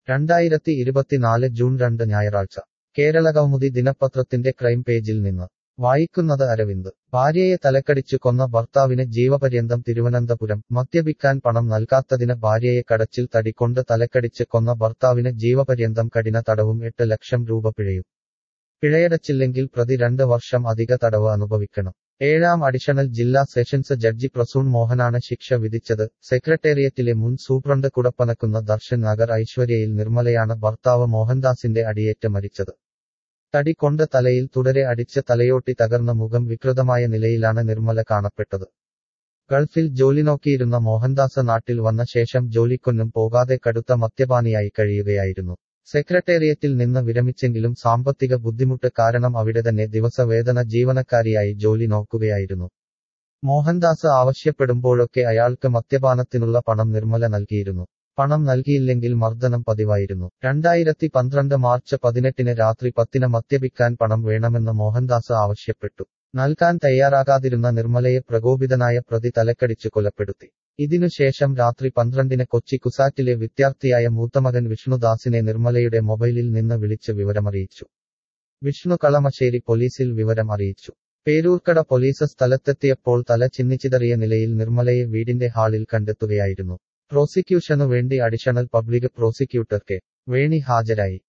രണ്ടായിരത്തി ഇരുപത്തിനാല് ജൂൺ രണ്ട് ഞായറാഴ്ച കേരളകൗമുദി ദിനപത്രത്തിന്റെ ക്രൈം പേജിൽ നിന്ന് വായിക്കുന്നത് അരവിന്ദ് ഭാര്യയെ തലക്കടിച്ചു കൊന്ന ഭർത്താവിന് ജീവപര്യന്തം തിരുവനന്തപുരം മദ്യപിക്കാൻ പണം നൽകാത്തതിന് ഭാര്യയെ കടച്ചിൽ തടികൊണ്ട് തലക്കടിച്ച് കൊന്ന ഭർത്താവിന് ജീവപര്യന്തം കഠിന തടവും എട്ട് ലക്ഷം രൂപ പിഴയും പിഴയടച്ചില്ലെങ്കിൽ പ്രതി രണ്ട് വർഷം അധിക തടവ് അനുഭവിക്കണം ഏഴാം അഡീഷണൽ ജില്ലാ സെഷൻസ് ജഡ്ജി പ്രസൂൺ മോഹനാണ് ശിക്ഷ വിധിച്ചത് സെക്രട്ടേറിയറ്റിലെ മുൻ സൂപ്രണ്ട് കുടപ്പനക്കുന്ന ദർശൻ നഗർ ഐശ്വര്യയിൽ നിർമ്മലയാണ് ഭർത്താവ് മോഹൻദാസിന്റെ അടിയേറ്റ് മരിച്ചത് തടി കൊണ്ട് തലയിൽ തുടരെ അടിച്ച് തലയോട്ടി തകർന്ന മുഖം വികൃതമായ നിലയിലാണ് നിർമ്മല കാണപ്പെട്ടത് ഗൾഫിൽ ജോലി നോക്കിയിരുന്ന മോഹൻദാസ് നാട്ടിൽ വന്ന ശേഷം ജോലിക്കൊന്നും പോകാതെ കടുത്ത മദ്യപാനിയായി കഴിയുകയായിരുന്നു സെക്രട്ടേറിയറ്റിൽ നിന്ന് വിരമിച്ചെങ്കിലും സാമ്പത്തിക ബുദ്ധിമുട്ട് കാരണം അവിടെ തന്നെ ദിവസവേതന ജീവനക്കാരിയായി ജോലി നോക്കുകയായിരുന്നു മോഹൻദാസ് ആവശ്യപ്പെടുമ്പോഴൊക്കെ അയാൾക്ക് മദ്യപാനത്തിനുള്ള പണം നിർമ്മല നൽകിയിരുന്നു പണം നൽകിയില്ലെങ്കിൽ മർദ്ദനം പതിവായിരുന്നു രണ്ടായിരത്തി പന്ത്രണ്ട് മാർച്ച് പതിനെട്ടിന് രാത്രി പത്തിന് മദ്യപിക്കാൻ പണം വേണമെന്ന് മോഹൻദാസ് ആവശ്യപ്പെട്ടു നൽകാൻ തയ്യാറാകാതിരുന്ന നിർമ്മലയെ പ്രകോപിതനായ പ്രതി തലക്കടിച്ചു കൊലപ്പെടുത്തി ഇതിനുശേഷം രാത്രി പന്ത്രണ്ടിന് കൊച്ചി കുസാറ്റിലെ വിദ്യാർത്ഥിയായ മൂത്തമകൻ വിഷ്ണുദാസിനെ നിർമ്മലയുടെ മൊബൈലിൽ നിന്ന് വിളിച്ച് വിവരമറിയിച്ചു വിഷ്ണു കളമശ്ശേരി പോലീസിൽ വിവരം അറിയിച്ചു പേരൂർക്കട പോലീസ് സ്ഥലത്തെത്തിയപ്പോൾ തല ചിന്നിച്ചിതറിയ നിലയിൽ നിർമ്മലയെ വീടിന്റെ ഹാളിൽ കണ്ടെത്തുകയായിരുന്നു പ്രോസിക്യൂഷനു വേണ്ടി അഡീഷണൽ പബ്ലിക് പ്രോസിക്യൂട്ടർ കെ വേണി ഹാജരായി